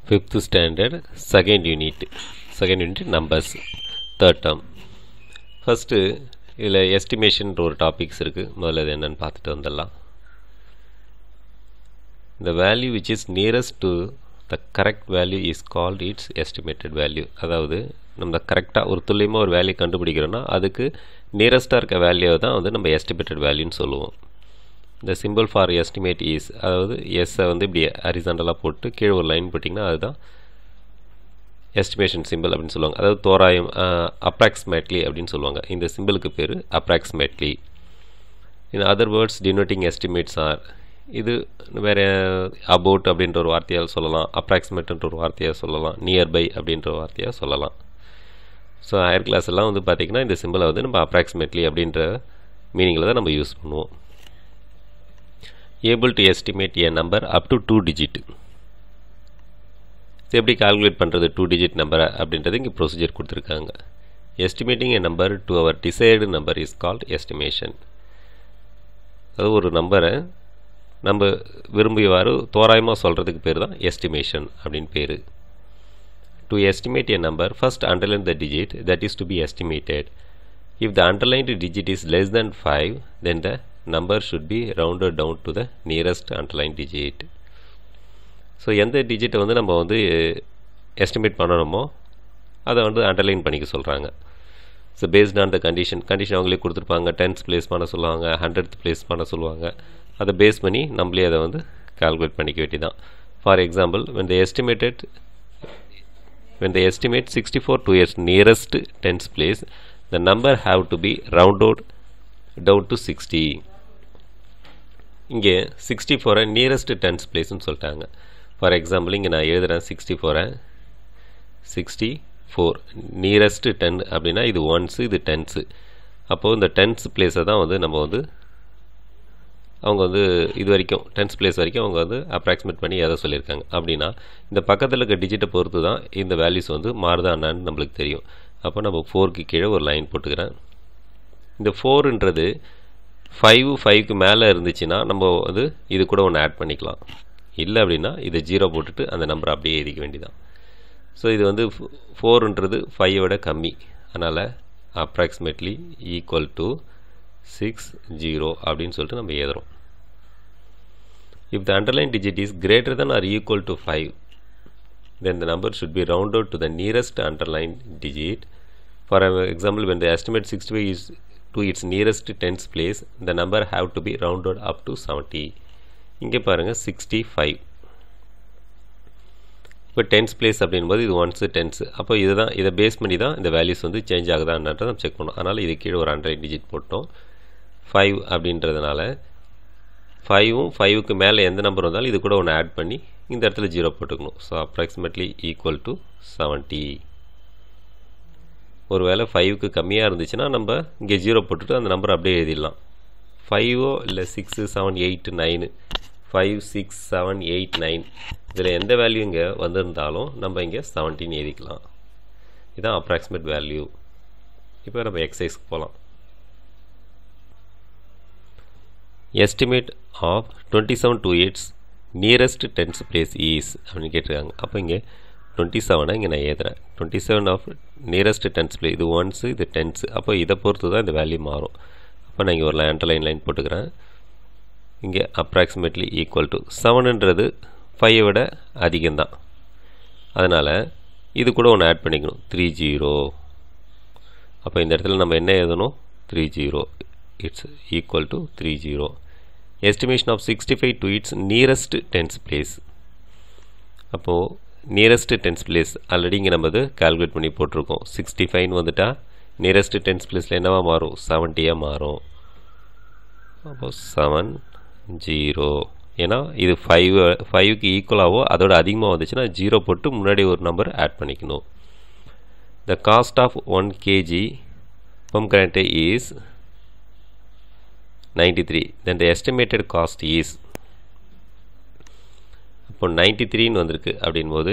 Fifth standard second unit second unit numbers third term first இதில் எஸ்டிமேஷன்ற ஒரு topics இருக்குது முதல்ல அது என்னென்னு பார்த்துட்டு வந்துடலாம் the value which is nearest to the correct value is called its estimated value அதாவது நம்ம கரெக்டாக ஒரு துல்லியமாக ஒரு வேல்யூ கண்டுபிடிக்கிறோன்னா அதுக்கு நியரஸ்ட்டாக இருக்க வேல்யூவை தான் வந்து நம்ம எஸ்டிமேட்டட் வேல்யூன்னு சொல்லுவோம் இந்த சிம்பிள் ஃபார் எஸ்டிமேட் இஸ் அதாவது எஸ்ஸை வந்து இப்படி ஹரிசாண்டலாக போட்டு கீழே ஒரு லைன் போட்டிங்கன்னா அதுதான் எஸ்டிமேஷன் சிம்பிள் அப்படின்னு சொல்லுவாங்க அதாவது தோராயம் அப்ராக்சிமேட்லி அப்படின்னு சொல்லுவாங்க இந்த சிம்பிளுக்கு பேர் approximately in other words denoting estimates are இது வேறு அபவுட் அப்படின்ற ஒரு வார்த்தையால் சொல்லலாம் அப்ராக்சிமேட்ன்ற ஒரு வார்த்தையாக சொல்லலாம் நியர்பை அப்படின்ற வார்த்தையாக சொல்லலாம் ஸோ ஹையர் கிளாஸ் எல்லாம் வந்து பார்த்திங்கன்னா இந்த சிம்பிளை வந்து நம்ம அப்ராக்சிமேட்லி அப்படின்ற மீனிங்கில் தான் நம்ம யூஸ் பண்ணுவோம் able to estimate a number up to two digit இது எப்படி கால்குலேட் பண்ணுறது டூ டிஜிட் நம்பரை அப்படின்றது இங்கே ப்ரொசீஜர் கொடுத்துருக்காங்க estimating a number to our decide number is called estimation அது ஒரு நம்பரை நம்ம விரும்பியவாறு தோராயமாக சொல்கிறதுக்கு பேர் தான் எஸ்டிமேஷன் அப்படின்னு பேர் to estimate a number first underline the digit that is to be estimated if the underlined digit is less than five then the number should be rounded down to the nearest underline digit so எந்த டிஜிட்டை வந்து நம்ம வந்து estimate பண்ணணுமோ அதை வந்து அண்டர்லைன் பண்ணிக்க சொல்கிறாங்க so based on the condition condition அவங்களே கொடுத்துருப்பாங்க டென்ஸ் ப்ளேஸ் பண்ண சொல்லுவாங்க ஹண்ட்ரட் ப்ளேஸ் பண்ண சொல்லுவாங்க அதை பேஸ் பண்ணி நம்மளே அதை வந்து கால்குலேட் பண்ணிக்க வேண்டியதான் for example when the estimated when they estimate 64 to its nearest tens place the number have to be rounded down to 60 இங்கே சிக்ஸ்டி ஃபோரை நியரஸ்ட் டென்ஸ் பிளேஸ்னு சொல்லிட்டாங்க ஃபார் எக்ஸாம்பிள் இங்கே நான் எழுதுகிறேன் சிக்ஸ்டி ஃபோரை சிக்ஸ்டி ஃபோர் நியரஸ்ட் டென் அப்படின்னா இது ones இது டென்ஸு அப்போது இந்த டென்ஸ் பிளேஸை தான் வந்து நம்ம வந்து அவங்க வந்து இது வரைக்கும் டென்ஸ் பிளேஸ் வரைக்கும் அவங்க வந்து அப்ராக்சிமேட் பண்ணி எதை சொல்லியிருக்காங்க அப்படின்னா இந்த பக்கத்தில் இருக்க டிஜிட்டை பொறுத்து தான் இந்த வேல்யூஸ் வந்து மாறுதா என்னான்னு நம்மளுக்கு தெரியும் அப்போ நம்ம ஃபோருக்கு கீழே ஒரு லைன் போட்டுக்கிறேன் இந்த ஃபோருன்றது ஃபைவ் ஃபைவ்க்கு மேலே இருந்துச்சுன்னா நம்ம வந்து இது கூட ஒன்று ஆட் பண்ணிக்கலாம் இல்லை அப்படின்னா இதை ஜீரோ போட்டுட்டு அந்த நம்பரை அப்படியே எழுதிக்க வேண்டியதான் ஸோ இது வந்து ஃபோருன்றது ஃபைவை விட கம்மி அதனால் approximately equal to six zero அப்படின்னு சொல்லிட்டு நம்ம எழுதுறோம் if the underlying digit is greater than or equal to 5 then the number should be rounded to the nearest underlying digit for example when the estimate 65 is to its nearest tens place the number have to be rounded up to 70 இங்கே பாருங்க 65 இப்போ tense place அப்படின்போது இது once tens அப்போ இதை தான் இதை base பண்ணி தான் இந்த வேல்யூஸ் வந்து சேஞ்ச் ஆகுதான்றதை நம்ம செக் பண்ணோம் அதனால் இது கீழே ஒரு ஹண்ட்ரட் டிஜிட் போட்டோம் ஃபைவ் அப்படின்றதுனால ஃபைவும் ஃபைவுக்கு மேலே எந்த நம்பர் வந்தாலும் இது கூட ஒன்று ஆட் பண்ணி இந்த இடத்துல ஜீரோ போட்டுக்கணும் so approximately equal to seventy ஒரு வேளை ஃபைவுக்கு கம்மியாக இருந்துச்சுன்னா நம்ம இங்கே ஜீரோ போட்டுட்டு அந்த நம்பர் அப்படியே எழுதிடலாம் ஃபைவோ இல்லை six seven eight nine five six seven eight nine இதில் எந்த வேல்யூ இங்கே வந்திருந்தாலும் நம்ம இங்கே செவன்டீன் எழுதிக்கலாம் இதுதான் அப்ராக்சிமேட் வேல்யூ இப்போ நம்ம எக்ஸசைஸ்க்கு போகலாம் estimate of twenty seven to its nearest tens place is அப்படின்னு கேட்டிருக்காங்க அப்போ இங்கே டுவெண்ட்டி செவனை இங்கே நான் ஏற்றுறேன் twenty seven of nearest tens place இது ஒன்ஸு இது டென்ஸு அப்போ இதை பொறுத்து தான் இந்த வேல்யூ மாறும் அப்போ நான் இங்கே ஒரு லைன் லைன் லைன் போட்டுக்கிறேன் இங்கே அப்ராக்சிமேட்லி ஈக்குவல் டு செவனுன்றது ஃபைவை விட அதிகம்தான் அதனால் இது கூட ஒன்று ஆட் பண்ணிக்கணும் த்ரீ ஜீரோ அப்போ இந்த இடத்துல நம்ம என்ன எழுதணும் three zero it's equal to 30 estimation of 65 to its nearest tens place அப்போது நியரஸ்ட் டென்ஸ் பிளேஸ் ஆல்ரெடி இங்கே நம்ம அது கால்குலேட் பண்ணி போட்டிருக்கோம் சிக்ஸ்டி ஃபைவ்னு வந்துட்டா நியரஸ்ட் டென்ஸ் பிளேஸில் என்னவா மாறும் செவன்ட்டியாக மாறும் அப்போது செவன் ஜீரோ ஏன்னா இது ஃபைவ் ஃபைவ்க்கு ஈக்குவலாகவோ அதோட அதிகமாக வந்துச்சுன்னா ஜீரோ போட்டு முன்னாடி ஒரு நம்பர் ஆட் பண்ணிக்கணும் the cost of one KG bum current is 93 then the estimated cost is அப்போ 93ன்னு வந்திருக்கு அப்படின்போது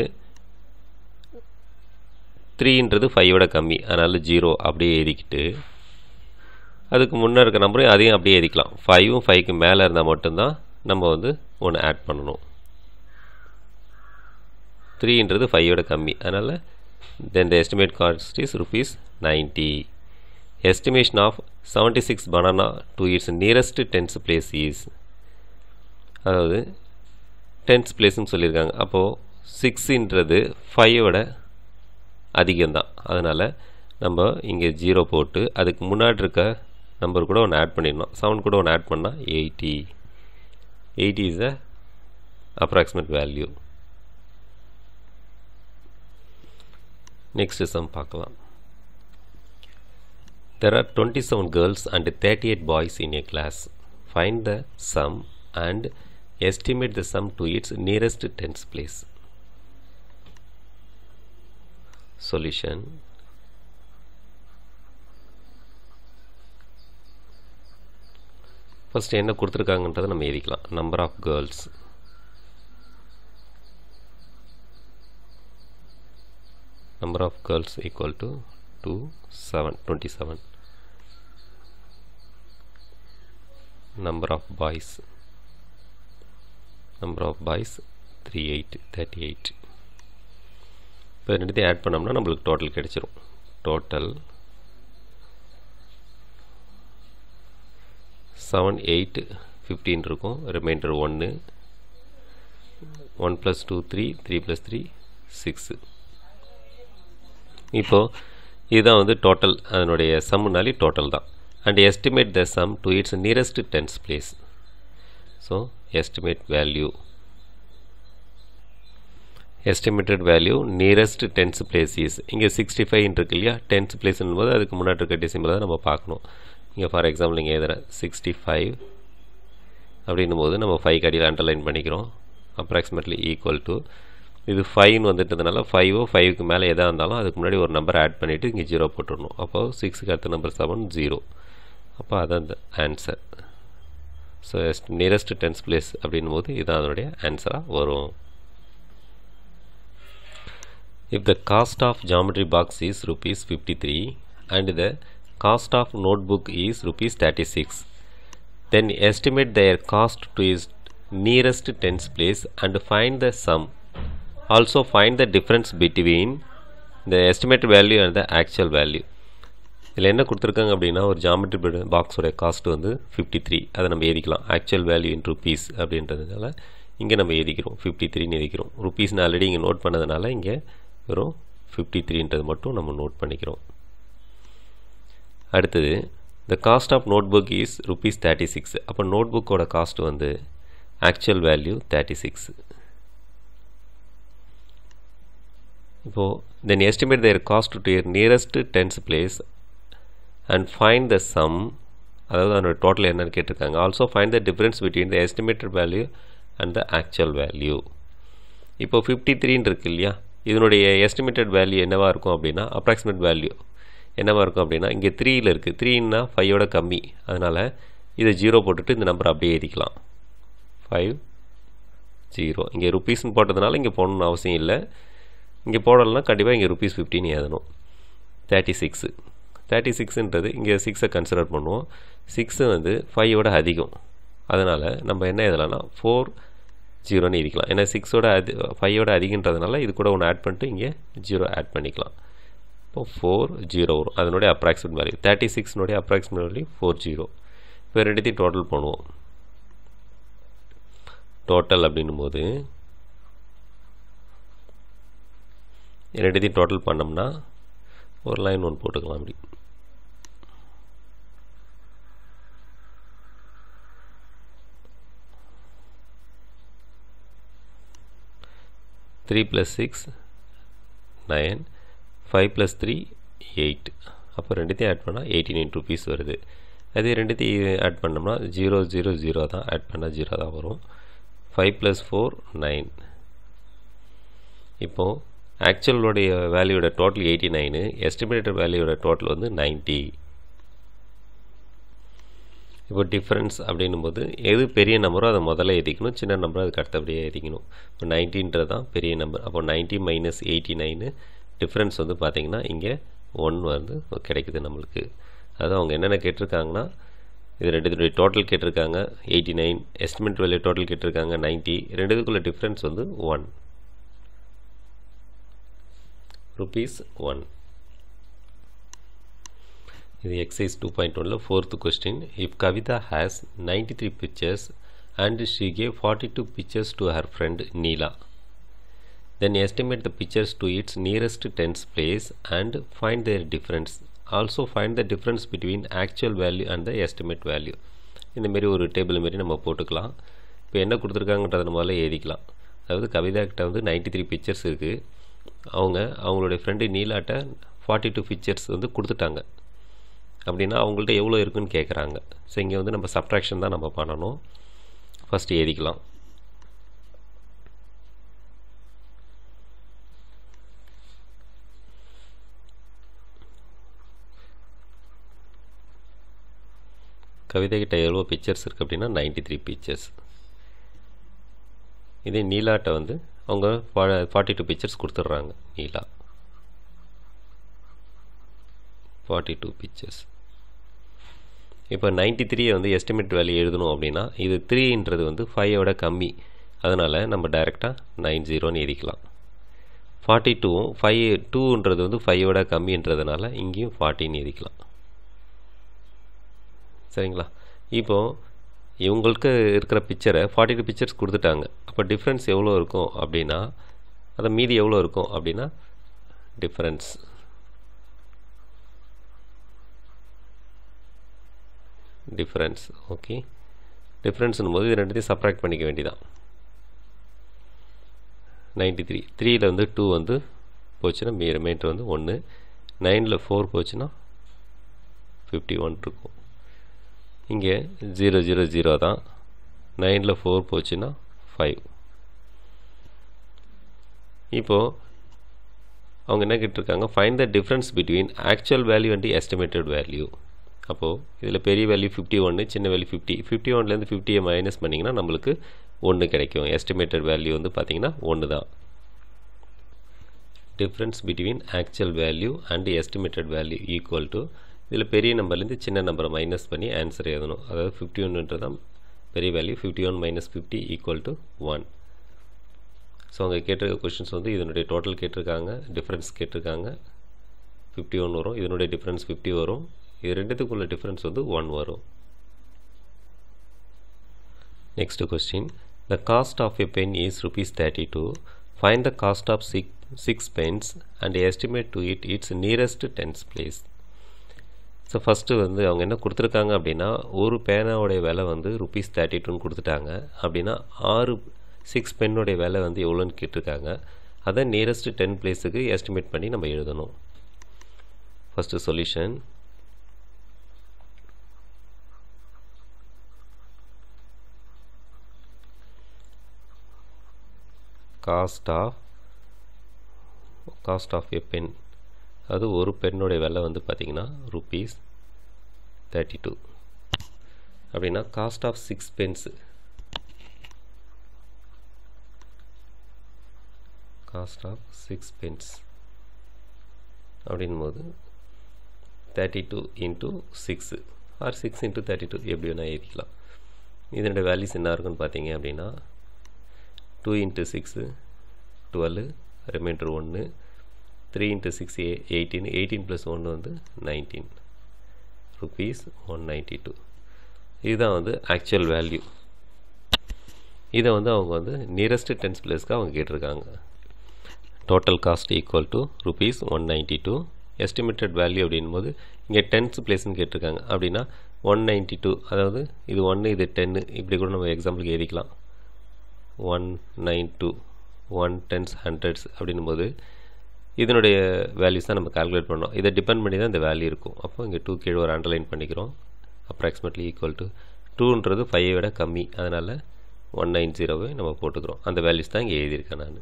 த்ரீன்றது ஃபைவோட கம்மி அதனால் ஜீரோ அப்படியே எழுதிக்கிட்டு அதுக்கு முன்னே இருக்க நம்பரையும் அதையும் அப்படியே எழுதிக்கலாம் ஃபைவும் ஃபைவ்க்கு மேலே இருந்தால் மட்டும்தான் நம்ம வந்து ஒன்று ஆட் பண்ணணும் த்ரீன்றது ஃபைவோட கம்மி அதனால் then the estimate cost is rupees ninety estimation of seventy six banana to its nearest tens place is அதாவது டென்ஸ் பிளேஸ்னு சொல்லியிருக்காங்க அப்போது சிக்ஸுன்றது ஃபைவோட அதிகம்தான் அதனால் நம்ம இங்கே ஜீரோ போட்டு அதுக்கு முன்னாடி இருக்க நம்பர் கூட ஒன்று ஆட் பண்ணிடணும் செவன் கூட ஒன்று ஆட் பண்ணால் eighty eighty is the approximate value next sum பார்க்கலாம் There are 27 girls and 38 boys in a class. Find the sum and estimate the sum to its nearest tens place. Solution first என்ன கொடுத்துருக்காங்கன்றதை நம்ம எழுதிக்கலாம் number of girls number of girls equal to 2 7 27 number of boys number of boys 3 8 38 இப்போ ரெண்டுத்தையும் add பண்ணோம்னா நம்மளுக்கு total கிடைச்சிரும் total seven eight fifteen இருக்கும் ரிமைண்டர் ஒன்று one plus two three three plus three six இப்போது இதுதான் வந்து டோட்டல் அதனுடைய சம்முனாலே டோட்டல் தான் and estimate the sum to its nearest tens place so estimate value estimated value nearest tens place is இங்கே sixty five இருக்கு இல்லையா டென்ஸ் பிளேஸ்னும் போது அதுக்கு முன்னாடி இருக்க டெசிமல் தான் நம்ம பார்க்கணும் இங்கே ஃபார் எக்ஸாம்பிள் நீங்கள் எழுதுகிற சிக்ஸ்டி ஃபைவ் அப்படின்னும் போது நம்ம ஃபைவ் கடியில் அண்டர்லைன் பண்ணிக்கிறோம் அப்ராக்சிமேட்லி ஈக்குவல் டு இது ஃபைவ்னு வந்துட்டதுனால ஃபைவோ ஃபைவுக்கு மேலே எதாக இருந்தாலும் அதுக்கு முன்னாடி ஒரு நம்பர் ஆட் பண்ணிவிட்டு இங்கே ஜீரோ போட்டுடணும் அப்போ சிக்ஸுக்கு அடுத்த நம்பர் செவன் ஜீரோ அப்போ அதான் அந்த answer so nearest tens place அப்படின்னும் போது இதுதான் அதனுடைய ஆன்சராக வரும் If the cost of geometry box is rupees 53 and the cost of notebook is rupees 36, then estimate their cost to its nearest tens place and find the sum. Also find the difference between the estimated value and the actual value. இதில் என்ன கொடுத்துருக்காங்க அப்படின்னா ஒரு geometry பாக்ஸோடைய cost வந்து fifty three அதை நம்ம எழுதிக்கலாம் ஆக்சுவல் வேல்யூ இன் ருபீஸ் அப்படின்றதுனால இங்கே நம்ம எழுதிக்கிறோம் ஃபிஃப்டி த்ரீன்னு எழுதிக்கிறோம் ருபீஸ்னு ஆல்ரெடி இங்கே நோட் பண்ணதுனால இங்கே வெறும் ஃபிஃப்டி த்ரீன்றது மட்டும் நம்ம நோட் பண்ணிக்கிறோம் அடுத்தது the cost of notebook is rupees thirty six அப்போ நோட் புக்கோட காஸ்ட் வந்து ஆக்சுவல் வேல்யூ தேர்ட்டி சிக்ஸ் இப்போது then estimate their cost to ear nearest tens place and find the sum அதாவது அதோட டோட்டல் என்னன்னு கேட்டிருக்காங்க also find the difference between the estimated value and the actual value இப்போ fifty த்ரீன்னு இருக்கு இல்லையா இதனுடைய எஸ்டிமேட்டட் வேல்யூ என்னவாக இருக்கும் அப்படின்னா அப்ராக்சிமேட் வேல்யூ என்னவாக இருக்கும் அப்படின்னா இங்கே த்ரீயில் இருக்குது த்ரீன்னா ஃபைவோட கம்மி அதனால் இதை ஜீரோ போட்டுட்டு இந்த நம்பர் அப்படியே எழுதிக்கலாம் ஃபைவ் ஜீரோ இங்கே ருப்பீஸ்னு போட்டதுனால இங்கே போடணும்னு அவசியம் இல்லை இங்கே போடலைன்னா கண்டிப்பாக இங்கே ருப்பீஸ் ஃபிஃப்டின் எழுதணும் தேர்ட்டி சிக்ஸு தேர்ட்டி சிக்ஸுன்றது இங்கே சிக்ஸை கன்சிடர் பண்ணுவோம் சிக்ஸு வந்து ஃபைவோட அதிகம் அதனால் நம்ம என்ன எழுதலாம்னா ஃபோர் ஜீரோன்னு எழுதிக்கலாம் ஏன்னா சிக்ஸோட அது ஃபைவோட அதிகன்றதுனால இது கூட ஒன்று ஆட் பண்ணிட்டு இங்கே ஜீரோ ஆட் பண்ணிக்கலாம் இப்போ ஃபோர் ஜீரோ வரும் அதனுடைய அப்ராக்சிமேட் வேல்யூ தேர்ட்டி சிக்ஸ்னுடைய அப்ராக்சிமேட் வேல்யூ ஃபோர் ஜீரோ இப்போ ரெண்டுத்தையும் டோட்டல் பண்ணுவோம் டோட்டல் அப்படின்னும் போது ரெண்டுத்தையும் டோட்டல் பண்ணோம்னா ஒரு லைன் ஒன்று போட்டுக்கலாம் அப்படி three plus six nine five plus three eight அப்போ ரெண்டுத்தையும் ஆட் பண்ணால் எயிட்டி நைன் ருபீஸ் வருது அதே ரெண்டுத்தையும் ஆட் பண்ணோம்னா ஜீரோ ஜீரோ ஜீரோ தான் ஆட் பண்ணால் ஜீரோ தான் வரும் ஃபைவ் ப்ளஸ் ஃபோர் நைன் இப்போது ஆக்சுவலோடைய வேல்யூட டோட்டல் எயிட்டி நைனு எஸ்டிமேட்டட் வேல்யூட டோட்டல் வந்து நைன்ட்டி இப்போ டிஃப்ரென்ஸ் அப்படின்னும் போது எது பெரிய நம்பரோ அதை முதல்ல எழுதிக்கணும் சின்ன நம்பரோ அதுக்கு அடுத்தபடியே எழுதிக்கணும் இப்போ நைன்டீன்றது தான் பெரிய நம்பர் அப்போ ninety minus eighty nine difference வந்து பார்த்திங்கன்னா இங்கே ஒன் வந்து கிடைக்குது நம்மளுக்கு அதாவது அவங்க என்னென்ன கேட்டிருக்காங்கன்னா இது ரெண்டுத்துடைய டோட்டல் கேட்டிருக்காங்க eighty nine estimate value total கேட்டிருக்காங்க நைன்ட்டி ரெண்டுத்துக்குள்ள டிஃப்ரென்ஸ் வந்து ஒன் ருபீஸ் ஒன் இது எக்ஸைஸ் டூ பாயிண்ட் ஒனில் fourth question if Kavitha has ninety three pictures and she gave forty two pictures to her friend Neela then estimate the pictures to its nearest tens place and find their difference also find the difference between actual value and the estimate value இந்த மாதிரி ஒரு table மாரி நம்ம போட்டுக்கலாம் இப்போ என்ன கொடுத்துருக்காங்கன்றதை நம்மளால எழுதிக்கலாம் அதாவது கவிதா கிட்ட வந்து நைன்டி த்ரீ பிக்சர்ஸ் இருக்குது அவங்க அவங்களுடைய ஃப்ரெண்டு நீலாட்ட ஃபார்ட்டி டூ பிக்சர்ஸ் வந்து கொடுத்துட்டாங்க அப்படின்னா அவங்கள்ட்ட எவ்வளோ இருக்குன்னு கேட்குறாங்க ஸோ இங்கே வந்து நம்ம சப்ட்ராக்ஷன் தான் நம்ம பண்ணணும் ஃபஸ்ட்டு எழுதிக்கலாம் கவிதை கிட்ட எவ்வளோ பிக்சர்ஸ் இருக்குது அப்படின்னா நைன்டி த்ரீ பிக்சர்ஸ் இதே நீலாட்ட வந்து அவங்க ஃபார்ட்டி டூ பிக்சர்ஸ் கொடுத்துட்றாங்க நீலா ஃபார்ட்டி டூ பிக்சர்ஸ் இப்போ நைன்டி த்ரீயை வந்து எஸ்டிமேட் வேல்யூ எழுதணும் அப்படின்னா இது த்ரீன்றது வந்து ஃபைவோட கம்மி அதனால் நம்ம டைரெக்டாக நைன் ஜீரோன்னு எழுதிக்கலாம் ஃபார்ட்டி டூவும் ஃபைவ் டூன்றது வந்து ஃபைவோட கம்மின்றதுனால இங்கேயும் ஃபார்ட்டின்னு எழுதிக்கலாம் சரிங்களா இப்போது இவங்களுக்கு இருக்கிற பிக்சரை ஃபார்ட்டி டூ பிக்சர்ஸ் கொடுத்துட்டாங்க அப்போ டிஃப்ரென்ஸ் எவ்வளோ இருக்கும் அப்படின்னா அதை மீதி எவ்வளோ இருக்கும் அப்படின்னா டிஃப்ரென்ஸ் டிஃப்ரென்ஸ் ஓகே டிஃப்ரென்ஸ்னும் போது இது ரெண்டுத்தையும் சப்ராக்ட் பண்ணிக்க வேண்டியதான் நைன்டி த்ரீ த்ரீயில் வந்து டூ வந்து போச்சுன்னா மீ ரிமைண்டர் வந்து ஒன்று நைனில் ஃபோர் போச்சுன்னா ஃபிஃப்டி ஒன் இருக்கும் இங்கே ஜீரோ ஜீரோ ஜீரோ தான் நைனில் ஃபோர் போச்சுன்னா ஃபைவ் இப்போது அவங்க என்ன கேட்டிருக்காங்க fine the difference between actual value and estimated value அப்போது இதில் பெரிய வேல்யூ ஃபிஃப்டி ஒன்று சின்ன வேல்யூ ஃபிஃப்டி ஃபிஃப்டி ஒன்லேருந்து ஃபிஃப்டியை மைனஸ் பண்ணிங்கன்னா நம்மளுக்கு ஒன்று கிடைக்கும் எஸ்டிமேட்டட் வேல்யூ வந்து பார்த்திங்கன்னா ஒன்று தான் difference between actual value and estimated value equal to இதில் பெரிய நம்பர்லேருந்து சின்ன நம்பரை மைனஸ் பண்ணி ஆன்சர் எழுதணும் அதாவது ஃபிஃப்டி ஒன்றுன்றது தான் பெரிய value fifty one minus fifty equal to one so அவங்க கேட்டிருக்க கொஷின்ஸ் வந்து இதனுடைய டோட்டல் கேட்டிருக்காங்க டிஃப்ரென்ஸ் கேட்டிருக்காங்க ஃபிஃப்டி ஒன் வரும் இதனுடைய டிஃப்ரென்ஸ் ஃபிஃப்டி வரும் இது ரெண்டுத்துக்குள்ள டிஃப்ரென்ஸ் வந்து ஒன் வரும் next question the cost of a pen is rupees thirty two fine the cost of six six pens and estimate to it its nearest tens place so first வந்து அவங்க என்ன கொடுத்துருக்காங்க அப்படின்னா ஒரு பேனாவுடைய விலை வந்து ருபீஸ் தேர்ட்டி டூன்னு கொடுத்துட்டாங்க அப்படின்னா ஆறு சிக்ஸ் பென்னுடைய விலை வந்து எவ்வளோன்னு கேட்டிருக்காங்க அதை நியரஸ்ட் டென் பிளேஸுக்கு எஸ்டிமேட் பண்ணி நம்ம எழுதணும் first solution cost of cost of a pen அது ஒரு பென்னுடைய விலை வந்து பார்த்திங்கன்னா ருபீஸ் தேர்ட்டி டூ அப்படின்னா cost of six pens cost of six pens அப்படின்போது thirty two into six or six into thirty two எப்படி வேணால் எழுதிக்கலாம் இதனுடைய வேல்யூஸ் என்ன இருக்குன்னு பார்த்தீங்க அப்படின்னா two into six twelve reminder ஒன்று three into six a eighteen eighteen plus ஒன்று வந்து nineteen rupees one ninety two இதுதான் வந்து ஆக்சுவல் வேல்யூ இதை வந்து அவங்க வந்து நியரஸ்ட் டென்ஸ் பிளேஸ்க்கு அவங்க கேட்டிருக்காங்க total cost equal to rupees one ninety two estimated value அப்படின் போது இங்கே டென்ஸ் பிளேஸ்னு கேட்டிருக்காங்க அப்படின்னா ஒன் நைன்ட்டி டூ அதாவது இது ஒன்று இது டென்னு இப்படி கூட நம்ம எக்ஸாம்பிளுக்கு எழுதிக்கலாம் one nine two one tens hundreds அப்படின்னும் போது இதனுடைய வேல்யூஸ் தான் நம்ம கால்குலேட் பண்ணோம் இதை டிபெண்ட் பண்ணி தான் இந்த வேல்யூ இருக்கும் அப்போ இங்கே டூ கீழே ஒரு அண்டர்லைன் பண்ணிக்கிறோம் அப்ராக்சிமேட்லி ஈக்குவல் டு டூன்றது ஃபைவை விட கம்மி அதனால் ஒன் நைன் ஜீரோவை நம்ம போட்டுக்கிறோம் அந்த வேல்யூஸ் தான் இங்கே எழுதியிருக்கேன் நான்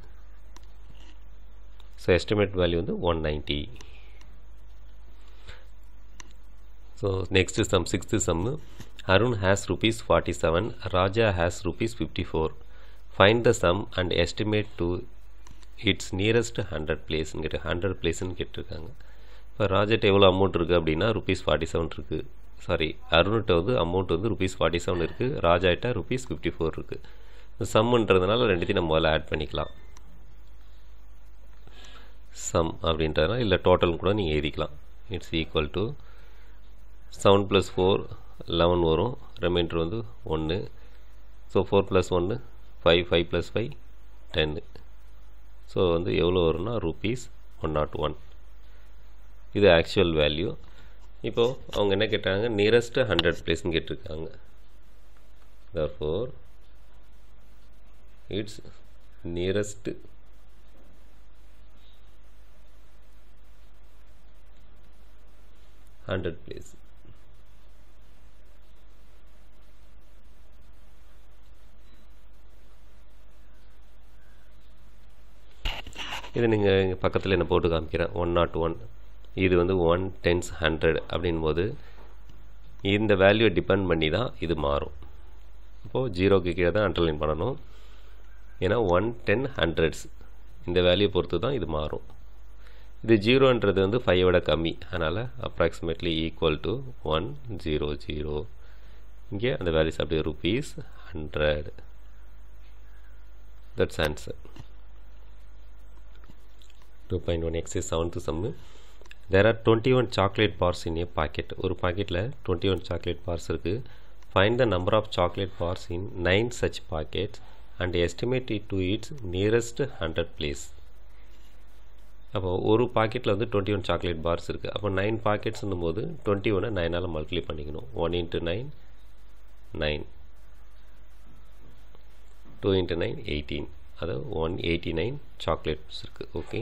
ஸோ எஸ்டிமேட் வேல்யூ வந்து one ninety so next sum sixth sum Arun has rupees forty seven Raja has rupees fifty four find the sum and estimate to its nearest hundred பிளேஸ்னு கேட்டு ஹண்ட்ரட் பிளேஸ்ன்னு கேட்டிருக்காங்க இப்போ ராஜாட்ட எவ்வளோ அமௌண்ட் இருக்குது அப்படின்னா ருபீஸ் ஃபார்ட்டி செவன் இருக்குது சாரி அருண்கிட்ட வந்து அமௌண்ட் வந்து ருபீஸ் ஃபார்ட்டி செவன் இருக்குது ராஜாட்ட ருபீஸ் ஃபிஃப்டி ஃபோர் இருக்குது சம்முன்றதுனால ரெண்டுத்தையும் நம்ம முதல்ல ஆட் பண்ணிக்கலாம் சம் அப்படின்றதுனா இல்லை டோட்டல் கூட நீங்கள் எழுதிக்கலாம் its equal to seven plus four eleven வரும் ரிமைண்டர் வந்து ஒன்று ஸோ ஃபோர் ப்ளஸ் ஒன்று five five plus five ten so வந்து எவ்வளோ வரும்னா ருபீஸ் ஒன் நாட் ஒன் இது ஆக்சுவல் வேல்யூ இப்போது அவங்க என்ன கேட்டாங்க நியரஸ்ட் ஹண்ட்ரட் பிளேஸ்னு கேட்டிருக்காங்க therefore its nearest hundred place இது நீங்கள் இங்கே பக்கத்தில் என்ன போட்டு காமிக்கிறேன் ஒன் நாட் ஒன் இது வந்து ஒன் டென்ஸ் ஹண்ட்ரட் அப்படின் போது இந்த வேல்யூவை டிபெண்ட் பண்ணி தான் இது மாறும் இப்போது ஜீரோக்கு கீழே தான் அண்டர்லைன் பண்ணணும் ஏன்னா ஒன் டென் ஹண்ட்ரட்ஸ் இந்த வேல்யூ பொறுத்து தான் இது மாறும் இது ஜீரோன்றது வந்து ஃபைவோட கம்மி அதனால் approximately equal to one zero zero இங்கே அந்த வேல்யூஸ் அப்படியே rupees hundred that's answer two point one exercise seventh sum there are twenty one chocolate bars in a packet ஒரு பாக்கெட்டில் டுவெண்ட்டி ஒன் சாக்லேட் பார்ஸ் இருக்குது find the number of chocolate bars in 9 such packets and estimate it to its nearest 100 place அப்போ ஒரு பாக்கெட்டில் வந்து twenty one chocolate bars இருக்குது அப்போ nine பாக்கெட்ஸ்னும் போது டுவெண்ட்டி ஒன்னை நைனால் மல்டிப்ளை பண்ணிக்கணும் one into nine nine two into nine eighteen அதாவது ஒன் எயிட்டி நைன் சாக்லேட்ஸ் இருக்குது ஓகே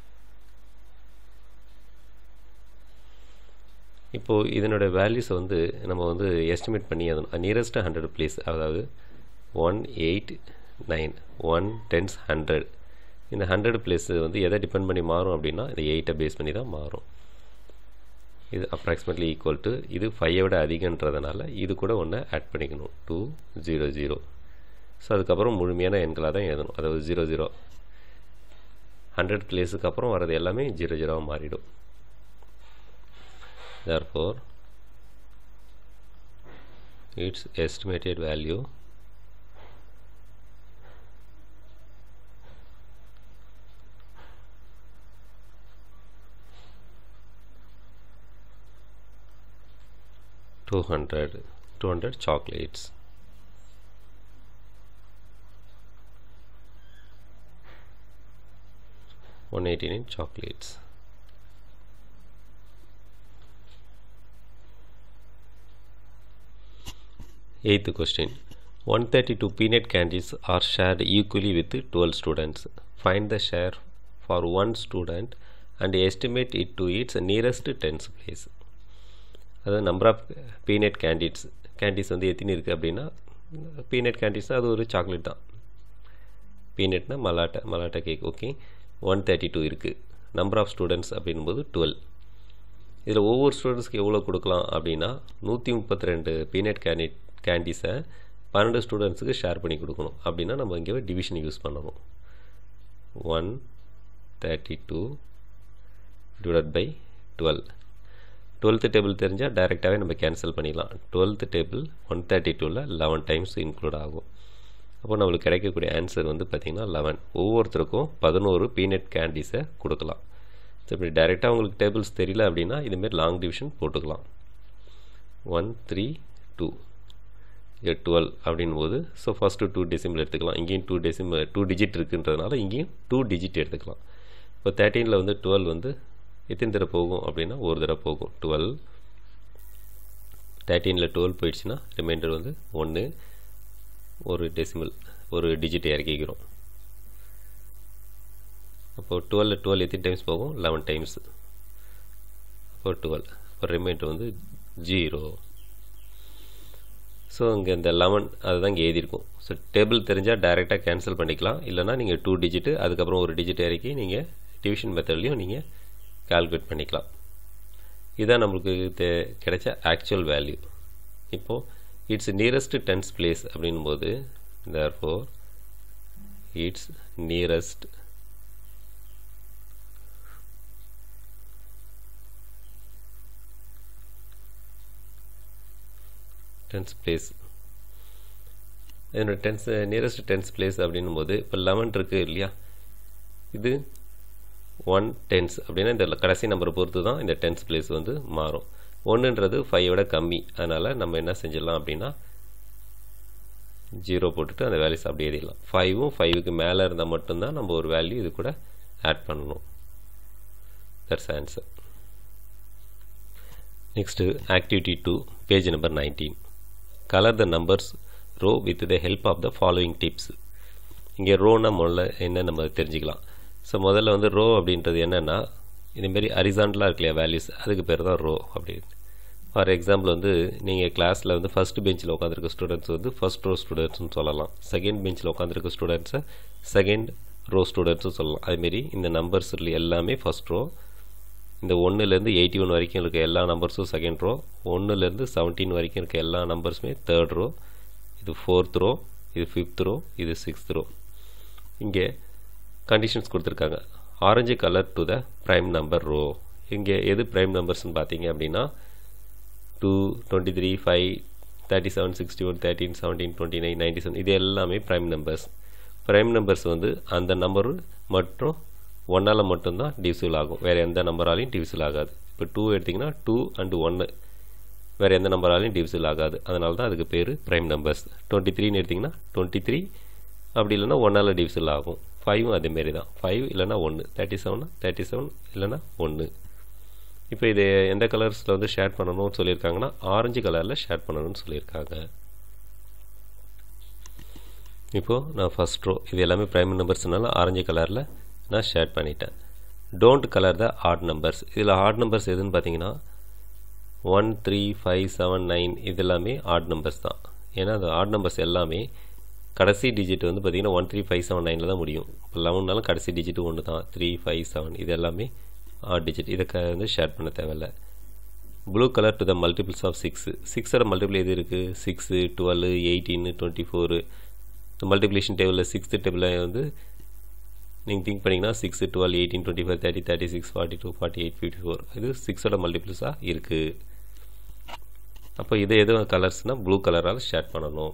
இப்போது இதனோட வேல்யூஸை வந்து நம்ம வந்து எஸ்டிமேட் பண்ணி அதன் நியரஸ்ட் ஹண்ட்ரட் பிளேஸ் அதாவது one eight nine one tens hundred இந்த ஹண்ட்ரட் பிளேஸ் வந்து எதை டிபெண்ட் பண்ணி மாறும் அப்படின்னா இந்த எயிட்டை பேஸ் பண்ணி தான் மாறும் இது அப்ராக்சிமேட்லி ஈக்குவல் டு இது ஃபைவை விட அதிகன்றதுனால இது கூட ஒன்று ஆட் பண்ணிக்கணும் டூ ஜீரோ ஜீரோ ஸோ அதுக்கப்புறம் முழுமையான எண்களாக தான் எழுதணும் அதாவது ஜீரோ ஜீரோ ஹண்ட்ரட் பிளேஸுக்கு அப்புறம் வர்றது எல்லாமே ஜீரோ ஜீரோவாக மாறிடும் therefore its estimated value Two hundred, two hundred chocolates. One eighty nine chocolates. Eighth question. 132 peanut candies are shared equally with 12 students. Find the share for one student and estimate it to its nearest tens place. அதாவது number of peanut candies candies வந்து எத்தனை இருக்குது அப்படின்னா peanut கேண்டிஸ்னால் அது ஒரு chocolate தான் பீனட்னா மலாட்டா மலாட்டா cake okay one thirty two இருக்குது நம்பர் ஆஃப் ஸ்டூடெண்ட்ஸ் அப்படின்போது டுவெல் இதில் ஒவ்வொரு ஸ்டூடெண்ட்ஸ்க்கு எவ்வளோ கொடுக்கலாம் அப்படின்னா நூற்றி முப்பத்தி ரெண்டு பீனட் கேண்டிட் கேண்டீஸை பன்னெண்டு ஸ்டூடெண்ட்ஸுக்கு ஷேர் பண்ணி கொடுக்கணும் அப்படின்னா நம்ம இங்கே டிவிஷன் யூஸ் பண்ணணும் one thirty two divide by twelve twelfth table தெரிஞ்சால் டைரெக்டாகவே நம்ம கேன்சல் பண்ணிடலாம் டுவெல்த்து டேபிள் ஒன் தேர்ட்டி டூவில் லெவன் டைம்ஸ் இன்க்ளூட் ஆகும் அப்போ நம்மளுக்கு கிடைக்கக்கூடிய ஆன்சர் வந்து பார்த்திங்கன்னா லெவன் ஒவ்வொருத்தருக்கும் பதினோரு பீனட் கேண்டீஸை கொடுக்கலாம் ஸோ இப்படி டைரெக்டாக உங்களுக்கு டேபிள்ஸ் தெரியல அப்படின்னா இதுமாரி லாங் டிவிஷன் போட்டுக்கலாம் ஒன் த்ரீ டூ டுவெல் அப்படின் போது ஸோ ஃபஸ்ட்டு டூ டெசிமல் எடுத்துக்கலாம் இங்கேயும் டூ டெசிமல் டூ டிஜிட் இருக்குன்றதுனால இங்கேயும் டூ டிஜிட் எடுத்துக்கலாம் இப்போ தேர்ட்டீனில் வந்து டுவெல் வந்து எத்தனை தடவை போகும் அப்படின்னா ஒரு தடவை போகும் டுவெல் தேர்ட்டீனில் டுவெல் போயிடுச்சுன்னா ரிமைண்டர் வந்து ஒன்று ஒரு டெசிமல் ஒரு டிஜிட் இறக்கிக்கிறோம் அப்போது டுவெல் டுவெல் எத்தனை டைம்ஸ் போகும் லெவன் டைம்ஸ் அப்போ டுவெல் அப்போ ரிமைண்டர் வந்து ஜீரோ ஸோ இங்கே இந்த லெவன் அதுதான் இங்கே எழுதியிருக்கும் ஸோ டேபிள் தெரிஞ்சால் டைரெக்டாக கேன்சல் பண்ணிக்கலாம் இல்லைனா நீங்கள் டூ டிஜிட்டு அதுக்கப்புறம் ஒரு டிஜிட் இறக்கி நீங்கள் டிவிஷன் மெத்தட்லையும் நீங்கள் கால்குலேட் பண்ணிக்கலாம் இதுதான் நம்மளுக்கு தே கிடைச்ச ஆக்சுவல் வேல்யூ இப்போது இட்ஸ் நியரஸ்ட் டென்ஸ் பிளேஸ் அப்படின்போது therefore its nearest tens place என்னோட டென்ஸ் நியரஸ்ட் டென்ஸ் பிளேஸ் அப்படின்னும் போது இப்போ லெவன் இருக்குது இல்லையா இது ஒன் டென்ஸ் அப்படின்னா இந்த கடைசி நம்பரை பொறுத்து தான் இந்த டென்ஸ் பிளேஸ் வந்து மாறும் ஒன்றுன்றது ஃபைவோட கம்மி அதனால் நம்ம என்ன செஞ்சிடலாம் அப்படின்னா ஜீரோ போட்டுட்டு அந்த வேல்யூஸ் அப்படியே எழுதிடலாம் ஃபைவும் ஃபைவுக்கு மேலே இருந்தால் மட்டும்தான் நம்ம ஒரு வேல்யூ இது கூட ஆட் பண்ணணும் that's answer next activity two page number nineteen colour the numbers row with the help of the following tips இங்கே ரோனா முதல்ல என்ன நம்ம தெரிஞ்சுக்கலாம் ஸோ முதல்ல வந்து ரோ அப்படின்றது என்னென்னா இதுமாரி அரிசாண்டலாக இருக்கு இல்லையா வேல்யூஸ் அதுக்கு பேர் தான் ரோ அப்படின்னு ஃபார் எக்ஸாம்பிள் வந்து நீங்கள் கிளாஸில் வந்து ஃபஸ்ட் பெஞ்சில் உட்காந்துருக்க ஸ்டூடெண்ட்ஸ் வந்து ஃபஸ்ட் ரோ ஸ்டூடெண்ட்ஸ்னு சொல்லலாம் செகண்ட் பெஞ்சில் உட்காந்துருக்க ஸ்டூடெண்ட்ஸை செகண்ட் ரோ ஸ்டூடெண்ட்ஸும் சொல்லலாம் அதுமாரி இந்த நம்பர்ஸ் எல்லாமே ஃபஸ்ட் ரோ இந்த ஒன்றுலேருந்து எயிட்டி ஒன் வரைக்கும் இருக்க எல்லா நம்பர்ஸும் செகண்ட் ரோ ஒன்றுலேருந்து செவன்டீன் வரைக்கும் இருக்க எல்லா நம்பர்ஸுமே தேர்ட் ரோ இது ஃபோர்த் ரோ இது ஃபிஃப்த் ரோ இது சிக்ஸ்த் ரோ இங்கே கண்டிஷன்ஸ் கொடுத்துருக்காங்க orange colour to the prime number row இங்கே எது ப்ரைம் நம்பர்ஸ்னு பார்த்தீங்க அப்படின்னா two twenty three five thirty seven sixty one thirteen seventeen twenty nine ninety seven இது எல்லாமே ப்ரைம் நம்பர்ஸ் ப்ரைம் நம்பர்ஸ் வந்து அந்த நம்பர் மற்றும் ஒன்றால் மட்டும்தான் டிவிசிபிள் ஆகும் வேறு எந்த நம்பராலையும் டிவிசிபிள் ஆகாது இப்போ டூ எடுத்திங்கன்னா டூ அண்டு ஒன்று வேறு எந்த நம்பராலையும் டிவிசிபிள் ஆகாது அதனால தான் அதுக்கு பேர் ப்ரைம் நம்பர்ஸ் டுவெண்ட்டி த்ரீன்னு எடுத்திங்கன்னா டுவெண்ட்டி த்ரீ அப்படி இல்லைன்னா ஒன்றால் டிவிசிபிள் ஆகும் ஃபைவும் அதேமாரி தான் ஃபைவ் இல்லைனா ஒன்று தேர்ட்டி செவனா தேர்ட்டி செவன் இல்லைனா ஒன்று இப்போ இது எந்த கலர்ஸில் வந்து ஷேர் பண்ணணும்னு சொல்லியிருக்காங்கன்னா ஆரஞ்சு கலரில் ஷேர் பண்ணணும்னு சொல்லியிருக்காங்க இப்போது நான் ஃபஸ்ட் ரோ இது எல்லாமே ப்ரைம் நம்பர்ஸ்னால ஆரஞ்சு கலரில் நான் ஷேர் பண்ணிட்டேன் don't colour the odd numbers இதில் ஆட் நம்பர்ஸ் எதுன்னு பார்த்தீங்கன்னா one three five seven nine இது எல்லாமே ஆட் நம்பர்ஸ் தான் ஏன்னா அந்த ஆட் நம்பர்ஸ் எல்லாமே கடைசி டிஜிட் வந்து பார்த்திங்கன்னா ஒன் த்ரீ ஃபைவ் செவன் நைனில் தான் முடியும் இப்போ லெவன்னாலும் கடைசி டிஜிட் ஒன்று தான் த்ரீ ஃபைவ் செவன் இது எல்லாமே ஆட் டிஜிட் இதை க வந்து ஷேர் பண்ண தேவையில்ல blue colour to the multiples of six சிக்ஸோட மல்டிபிள் எது இருக்குது six twelve eighteen twenty four multiplication டேபிளில் சிக்ஸ்த்து டேபிளில் வந்து நீங்கள் திங்க் பண்ணிங்கன்னா six twelve eighteen twenty five thirty thirty six forty two forty eight fifty four இது சிக்ஸோட மல்டிபிள்ஸாக இருக்குது அப்போ இது எது கலர்ஸ்னால் ப்ளூ கலரால் ஷேட் பண்ணணும்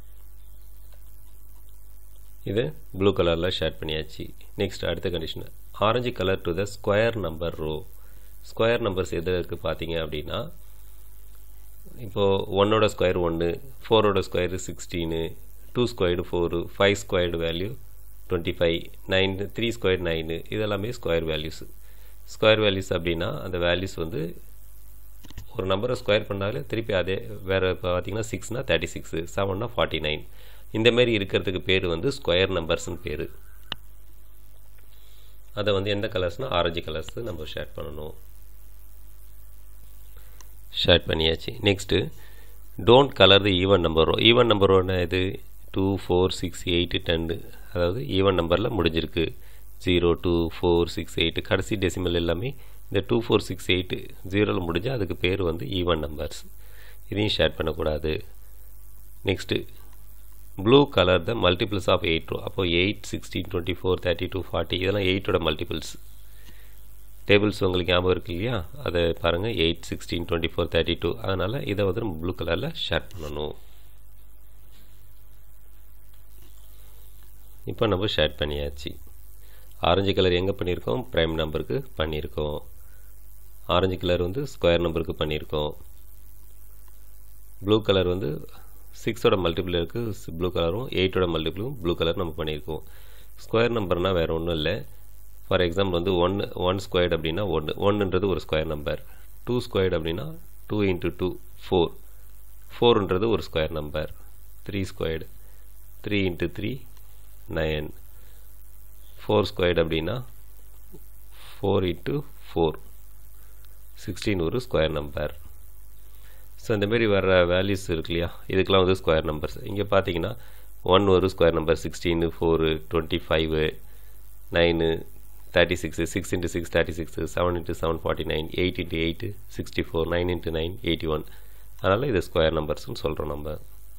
இது ப்ளூ கலரில் ஷேட் பண்ணியாச்சு நெக்ஸ்ட் அடுத்த condition orange colour to the square number row square numbers எது இருக்குது பார்த்தீங்க அப்படின்னா இப்போது ஒன்னோட ஸ்கொயர் ஒன்று ஃபோரோட square sixteen two squared four five squared value twenty five nine three square nine இதெல்லாமே ஸ்கொயர் வேல்யூஸ் ஸ்கொயர் வேல்யூஸ் அப்படின்னா அந்த வேல்யூஸ் வந்து ஒரு நம்பரை ஸ்கொயர் பண்ணாலே திருப்பி அதே வேறு இப்போ பார்த்தீங்கன்னா சிக்ஸ்னால் தேர்ட்டி சிக்ஸு செவன்னா ஃபார்ட்டி நைன் இந்தமாரி இருக்கிறதுக்கு பேர் வந்து ஸ்கொயர் நம்பர்ஸ்னு பேர் அதை வந்து எந்த கலர்ஸ்னால் ஆரஞ்சு கலர்ஸ் நம்ம ஷேட் பண்ணணும் ஷேட் பண்ணியாச்சு next don't colour the even number even number ஒன்று இது two four six eight ten அதாவது ஈவன் நம்பரில் முடிஞ்சிருக்கு zero two four six eight கடைசி டெசிமல் எல்லாமே இந்த டூ ஃபோர் சிக்ஸ் எயிட்டு ஜீரோவில் முடிஞ்சால் அதுக்கு பேர் வந்து ஈவன் நம்பர்ஸ் இதையும் ஷேர் பண்ணக்கூடாது next blue colour the multiples of eight row அப்போ eight sixteen twenty four thirty two forty இதெல்லாம் எயிட்டோட மல்டிபிள்ஸ் டேபிள்ஸ் உங்களுக்கு ஞாபகம் இருக்கு இல்லையா அதை பாருங்கள் eight sixteen twenty four thirty two அதனால் இதை வந்து நம்ம ப்ளூ கலரில் ஷேர் பண்ணணும் இப்போ நம்ம ஷேர் பண்ணியாச்சு ஆரஞ்சு கலர் எங்கே பண்ணியிருக்கோம் ப்ரைம் நம்பருக்கு பண்ணியிருக்கோம் ஆரஞ்சு கலர் வந்து ஸ்கொயர் நம்பருக்கு பண்ணியிருக்கோம் ப்ளூ கலர் வந்து சிக்ஸோட மல்டிபிள் இருக்குது ப்ளூ கலரும் எயிட்டோட மல்டிபிளும் ப்ளூ கலர் நம்ம பண்ணியிருக்கோம் ஸ்கொயர் நம்பர்னால் வேறு ஒன்றும் இல்லை ஃபார் எக்ஸாம்பிள் வந்து ஒன் ஒன் ஸ்கொயர்டு அப்படின்னா ஒன்று ஒன்றுன்றது ஒரு ஸ்கொயர் நம்பர் டூ ஸ்கொயர்டு அப்படின்னா டூ இன்ட்டு டூ ஃபோர் ஃபோர்ன்றது ஒரு square number three squared three into three nine four squared அப்படின்னா ஃபோர் இன்ட்டு ஃபோர் சிக்ஸ்டீன் ஒரு ஸ்கொயர் நம்பர் ஸோ இந்தமாரி வர்ற வேல்யூஸ் இருக்கு இல்லையா இதுக்கெலாம் வந்து ஸ்கொயர் நம்பர்ஸ் இங்கே பார்த்தீங்கன்னா ஒன் ஒரு square number sixteen four twenty five nine thirty six six into six thirty six seven into seven forty nine eight into eight sixty four nine into nine eighty one அதனால் இது square நம்பர்ஸ்னு சொல்கிறோம் நம்ம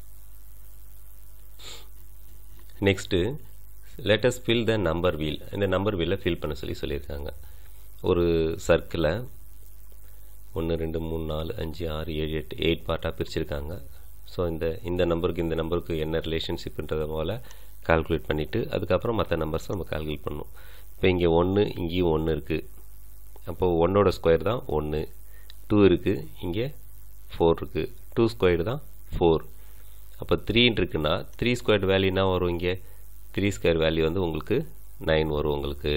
next latest fill the number wheel இந்த number வீலை fill பண்ண சொல்லி சொல்லியிருக்காங்க ஒரு சர்க்கிளை ஒன்று ரெண்டு மூணு நாலு அஞ்சு ஆறு ஏழு எட்டு எயிட் பார்ட்டாக பிரிச்சிருக்காங்க ஸோ இந்த இந்த நம்பருக்கு இந்த நம்பருக்கு என்ன ரிலேஷன்ஷிப்ன்றத போல் கால்குலேட் பண்ணிவிட்டு அதுக்கப்புறம் மற்ற நம்பர்ஸை நம்ம கால்குலேட் பண்ணணும் இப்போ இங்கே ஒன்று இங்கேயும் ஒன்று இருக்குது அப்போது ஒன்னோட ஸ்கொயர் தான் ஒன்று டூ இருக்குது இங்கே ஃபோர் இருக்குது டூ ஸ்கொயர் தான் ஃபோர் அப்போ த்ரீன்னு இருக்குன்னா த்ரீ ஸ்கொயர் வேல்யூ என்ன வரும் இங்கே த்ரீ ஸ்கொயர் வேல்யூ வந்து உங்களுக்கு நைன் வரும் உங்களுக்கு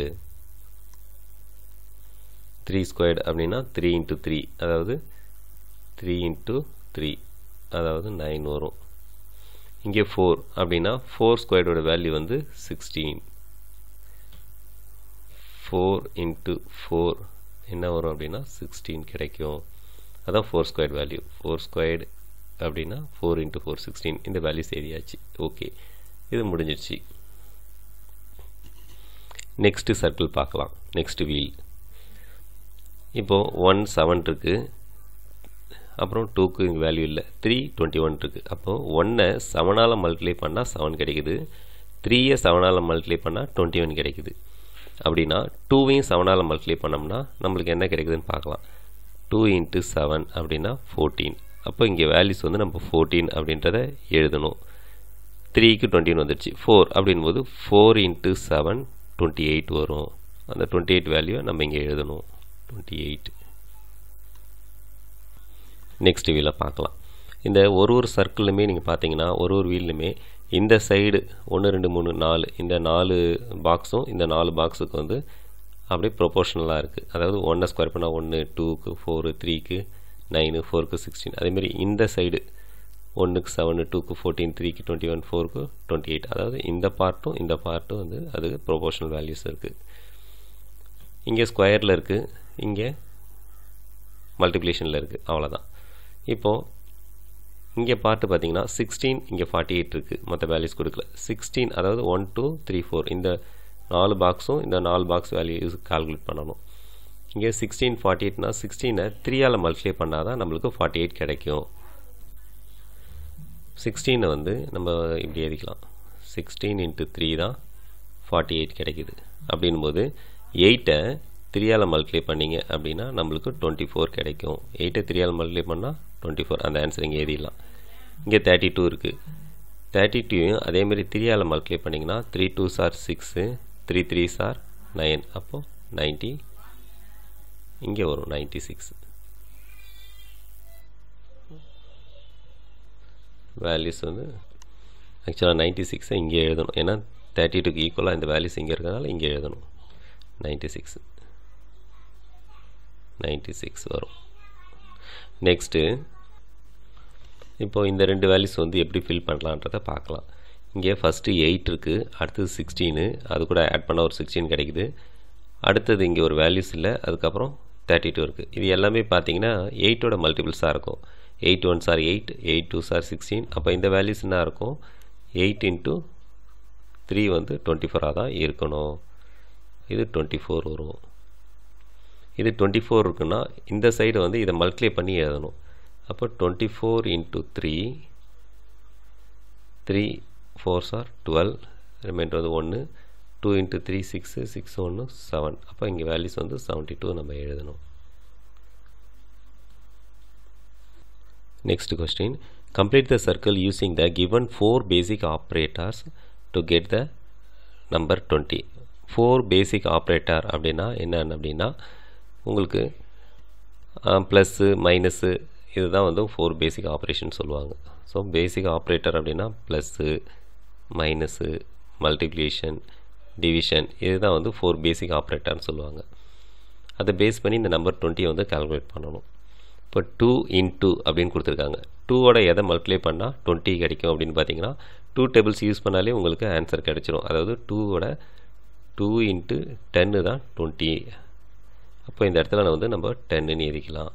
த்ரீ ஸ்கொயர்டு அப்படின்னா த்ரீ இன்ட்டு த்ரீ அதாவது த்ரீ இன்ட்டு த்ரீ அதாவது நைன் வரும் இங்கே ஃபோர் அப்படின்னா ஃபோர் ஸ்கொயர்டோட வேல்யூ வந்து சிக்ஸ்டீன் ஃபோர் இன்ட்டு ஃபோர் என்ன வரும் அப்படின்னா சிக்ஸ்டீன் கிடைக்கும் அதான் four square value four squared அப்படின்னா ஃபோர் இன்ட்டு ஃபோர் சிக்ஸ்டீன் இந்த வேல்யூஸ் எழுதியாச்சு ஓகே இது முடிஞ்சிடுச்சு நெக்ஸ்ட்டு சர்க்கிள் பார்க்கலாம் நெக்ஸ்ட்டு வீல் இப்போது ஒன் செவன் இருக்குது அப்புறம் டூக்கு இங்கே வேல்யூ இல்லை த்ரீ டுவெண்ட்டி ஒன் இருக்குது அப்போது ஒன்னை செவனால் மல்டிப்ளை பண்ணால் செவன் கிடைக்குது த்ரீயை செவனால் மல்டிப்ளை பண்ணால் டுவெண்ட்டி ஒன் கிடைக்குது அப்படின்னா டூவையும் செவனால் மல்டிப்ளை பண்ணோம்னா நம்மளுக்கு என்ன கிடைக்குதுன்னு பார்க்கலாம் டூ இன்ட்டு செவன் அப்படின்னா ஃபோர்டீன் அப்போ இங்கே வேல்யூஸ் வந்து நம்ம ஃபோர்டீன் அப்படின்றத எழுதணும் த்ரீக்கு டுவெண்ட்டின் வந்துடுச்சு ஃபோர் அப்படின்போது four into seven twenty eight வரும் அந்த டுவெண்ட்டி எயிட் வேல்யூ நம்ம இங்கே எழுதணும் டுவெண்ட்டி எயிட் நெக்ஸ்ட் வீலில் பார்க்கலாம் இந்த ஒரு ஒரு சர்க்கிளுமே நீங்கள் பார்த்தீங்கன்னா ஒரு ஒரு வீல்லுமே இந்த சைடு ஒன்று ரெண்டு மூணு நாலு இந்த நாலு பாக்ஸும் இந்த நாலு பாக்ஸுக்கு வந்து அப்படியே ப்ரொபோர்ஷனலாக இருக்குது அதாவது ஒன்றை ஸ்கொயர் பண்ணால் ஒன்று டூக்கு ஃபோரு த்ரீக்கு நைனு ஃபோருக்கு சிக்ஸ்டீன் அதேமாதிரி இந்த சைடு ஒன்றுக்கு செவனு டூக்கு ஃபோர்டீன் த்ரீக்கு டுவெண்ட்டி ஒன் ஃபோருக்கு டுவெண்ட்டி எயிட் அதாவது இந்த பார்ட்டும் இந்த பார்ட்டும் வந்து அது ப்ரொபோர்ஷனல் வேல்யூஸ் இருக்குது இங்கே ஸ்கொயரில் இருக்குது இங்கே மல்டிப்ளிகேஷனில் இருக்குது அவ்வளோதான் இப்போது இங்கே பார்ட்டு பார்த்தீங்கன்னா சிக்ஸ்டீன் இங்கே ஃபார்ட்டி எயிட் இருக்குது மற்ற வேல்யூஸ் கொடுக்கல சிக்ஸ்டீன் அதாவது ஒன் டூ த்ரீ ஃபோர் இந்த நாலு பாக்ஸும் இந்த நாலு பாக்ஸ் வேல்யூஸ் கால்குலேட் பண்ணணும் இங்கே சிக்ஸ்டீன் ஃபார்ட்டி எயிட்னா சிக்ஸ்டீனை த்ரீயால் மல்டிப்ளை பண்ணால் தான் நம்மளுக்கு ஃபார்ட்டி எயிட் கிடைக்கும் சிக்ஸ்டீனை வந்து நம்ம இப்படி எழுதிக்கலாம் சிக்ஸ்டீன் இன்ட்டு த்ரீ தான் ஃபார்ட்டி எயிட் கிடைக்குது அப்படின்போது எயிட்டை த்ரீயால் மல்டிப்ளை பண்ணிங்க அப்படின்னா நம்மளுக்கு டுவெண்ட்டி ஃபோர் கிடைக்கும் எயிட்டை த்ரீயால் மல்டிப்ளை பண்ணால் டுவெண்ட்டி ஃபோர் அந்த ஆன்சர் இங்கே எழுதிடலாம் இங்கே தேர்ட்டி டூ இருக்குது தேர்ட்டி டூயும் அதேமாரி த்ரீயால் மல்டிப்ளை பண்ணிங்கன்னா three two are six three three are nine அப்போது நைன்ட்டி இங்கே வரும் நைன்ட்டி சிக்ஸ் வேல்யூஸ் வந்து ஆக்சுவலாக நைன்ட்டி சிக்ஸை இங்கே எழுதணும் ஏன்னா தேர்ட்டி டூக்கு ஈக்குவலாக இந்த வேல்யூஸ் இங்கே இருக்கிறதுனால இங்கே எழுதணும் நைன்ட்டி சிக்ஸ் நைன்ட்டி சிக்ஸ் வரும் நெக்ஸ்ட்டு இப்போது இந்த ரெண்டு வேல்யூஸ் வந்து எப்படி ஃபில் பண்ணலான்றதை பார்க்கலாம் இங்கே ஃபஸ்ட்டு எயிட் இருக்குது அடுத்தது சிக்ஸ்டீனு அது கூட ஆட் பண்ண ஒரு சிக்ஸ்டீன் கிடைக்குது அடுத்தது இங்கே ஒரு வேல்யூஸ் இல்லை அதுக்கப்புறம் தேர்ட்டி டூ இருக்குது இது எல்லாமே பார்த்தீங்கன்னா எயிட்டோட மல்டிபிள்ஸாக இருக்கும் eight one are eight eight two are sixteen அப்போ இந்த வேல்யூஸ் என்ன இருக்கும் எயிட் இன்ட்டு த்ரீ வந்து டுவெண்ட்டி ஃபோராக தான் இருக்கணும் இது டுவெண்ட்டி ஃபோர் வரும் இது டுவெண்ட்டி ஃபோர் இருக்குன்னா இந்த சைடு வந்து இதை மல்டிப்ளை பண்ணி எழுதணும் அப்போ twenty four into three three four are twelve remainder வந்து ஒன்று two into three six six ஒன்று செவன் அப்போ இங்கே வேல்யூஸ் வந்து செவன்ட்டி டூ நம்ம எழுதணும் Next question. Complete the circle using the given four basic operators to get the number 20. Four basic operator அப்படின்னா என்னென்னு அப்படின்னா உங்களுக்கு ப்ளஸ்ஸு மைனஸு இதுதான் வந்து ஃபோர் பேசிக் ஆப்ரேஷன் சொல்லுவாங்க ஸோ பேசிக் ஆப்ரேட்டர் அப்படின்னா ப்ளஸ்ஸு மைனஸு மல்டிப்ளிகேஷன் டிவிஷன் இதுதான் வந்து ஃபோர் பேசிக் ஆப்ரேட்டர்னு சொல்லுவாங்க அதை பேஸ் பண்ணி இந்த நம்பர் டுவெண்ட்டியை வந்து கால்குலேட் பண்ணணும் இப்போ டூ இன்டூ அப்படின்னு கொடுத்துருக்காங்க டூவோட எதை மல்டிப்ளை பண்ணால் டுவெண்ட்டி கிடைக்கும் அப்படின்னு பார்த்தீங்கன்னா டூ டேபிள்ஸ் யூஸ் பண்ணாலே உங்களுக்கு ஆன்சர் கிடைச்சிரும் அதாவது டூவோட டூ இன்ட்டு டென்னு தான் டுவெண்ட்டி அப்போ இந்த இடத்துல வந்து நம்ம டென்னுன்னு எழுதிக்கலாம்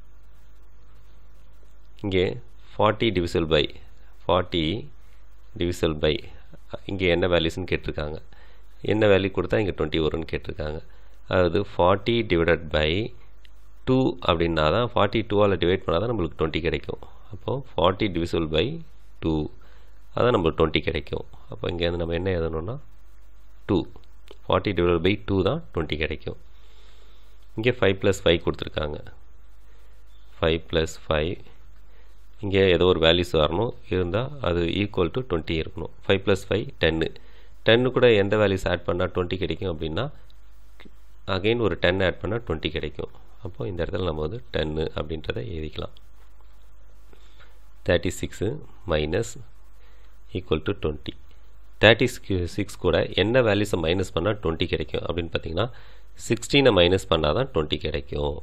இங்கே forty divisible by forty divisible by இங்கே என்ன வேல்யூஸ்னு கேட்டிருக்காங்க என்ன வேல்யூ கொடுத்தா இங்கே டுவெண்ட்டி வரும்னு கேட்டிருக்காங்க அதாவது ஃபார்ட்டி டிவைடட் பை டூ அப்படின்னா தான் ஃபார்ட்டி டூவால் டிவைட் பண்ணால் தான் நம்மளுக்கு டுவெண்ட்டி கிடைக்கும் அப்போது ஃபார்ட்டி டிவிசல் பை டூ அதான் நம்மளுக்கு டுவெண்ட்டி கிடைக்கும் அப்போ இங்கேருந்து நம்ம என்ன எழுதணும்னா two forty divide by two தான் டுவெண்ட்டி கிடைக்கும் இங்கே ஃபைவ் ப்ளஸ் ஃபைவ் கொடுத்துருக்காங்க ஃபைவ் ப்ளஸ் ஃபைவ் இங்கே ஏதோ ஒரு வேல்யூஸ் வரணும் இருந்தால் அது ஈக்குவல் டு டுவெண்ட்டி இருக்கணும் five plus five ten ten கூட எந்த வேல்யூஸ் ஆட் பண்ணால் டுவெண்ட்டி கிடைக்கும் அப்படின்னா அகைன் ஒரு டென் ஆட் பண்ணால் டுவெண்ட்டி கிடைக்கும் அப்போது இந்த இடத்துல நம்ம வந்து டென்னு அப்படின்றத எழுதிக்கலாம் thirty six minus equal to twenty thirty six கூட என்ன வேல்யூஸை மைனஸ் பண்ணால் டுவெண்ட்டி கிடைக்கும் அப்படின்னு பார்த்தீங்கன்னா சிக்ஸ்டீனை மைனஸ் பண்ணால் தான் டுவெண்ட்டி கிடைக்கும்